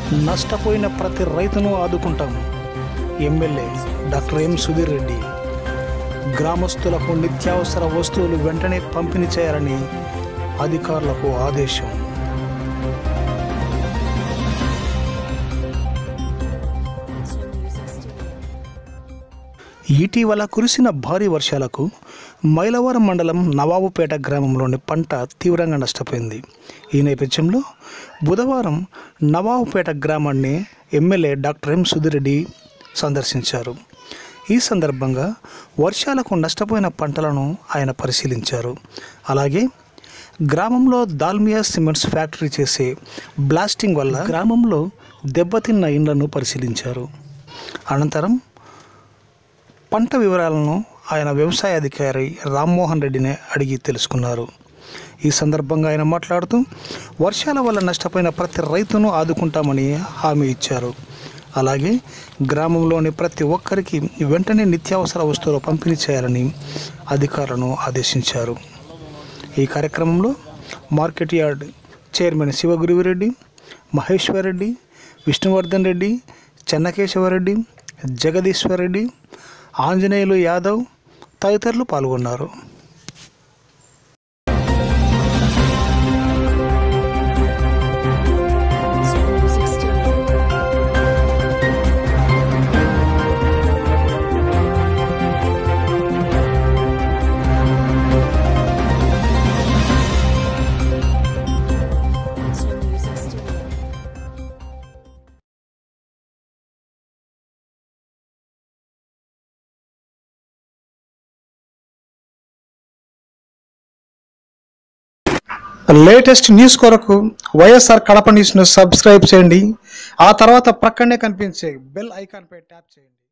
నష్టపోయిన ప్రతి రైతును ఆదుకుంటాం MLA doctor M Sudheer Reddy గ్రామస్తులకు నిత్యావసర వస్తువులు వెంటనే పంపిణీ చేయాలని అధికారులకు ఆదేశం ఇటీవల కురిసిన భారీ వర్షాలకు మైలవరం మండలం నవాబుపేట గ్రామంలోని పంట తీవ్రంగా నష్టపోయింది ఈ నేపథ్యంలో బుధవారం నవాబుపేట గ్రామాన్ని ఎమ్మెల్యే డాక్టర్ ఎం సుధిరెడ్డి సందర్శించారు ఈ సందర్భంగా వర్షాలకు నష్టపోయిన పంటలను ఆయన పరిశీలించారు అలాగే గ్రామంలో దాల్మియా సిమెంట్స్ ఫ్యాక్టరీ చేసే బ్లాస్టింగ్ వల్ల గ్రామంలో దెబ్బతిన్న ఇండ్లను పరిశీలించారు అనంతరం పంట వివరాలను ఆయన వ్యవసాయ అధికారి రామ్మోహన్ రెడ్డిని అడిగి తెలుసుకున్నారు ఈ సందర్భంగా ఆయన మాట్లాడుతూ వర్షాల వల్ల నష్టపోయిన ప్రతి రైతును ఆదుకుంటామని హామీ ఇచ్చారు అలాగే గ్రామంలోని ప్రతి ఒక్కరికి వెంటనే నిత్యావసర వస్తువులు పంపిణీ చేయాలని అధికారులను ఆదేశించారు ఈ కార్యక్రమంలో market yard chairman Shivaguruvireddy Maheshwar Reddy Vishnuvardhan Reddy Chennakesavareddy Jagadeeshwar Reddy Anjaneyulu Yadav తదితరులు పాల్గొన్నారు Music Studio. Music Studio. Latest news కొరకు వైఎస్ఆర్ కడప న్యూస్ను సబ్స్క్రైబ్ చేయండి ఆ తర్వాత ప్రక్కనే కనిపించే బెల్ ఐకాన్పై ట్యాప్ చేయండి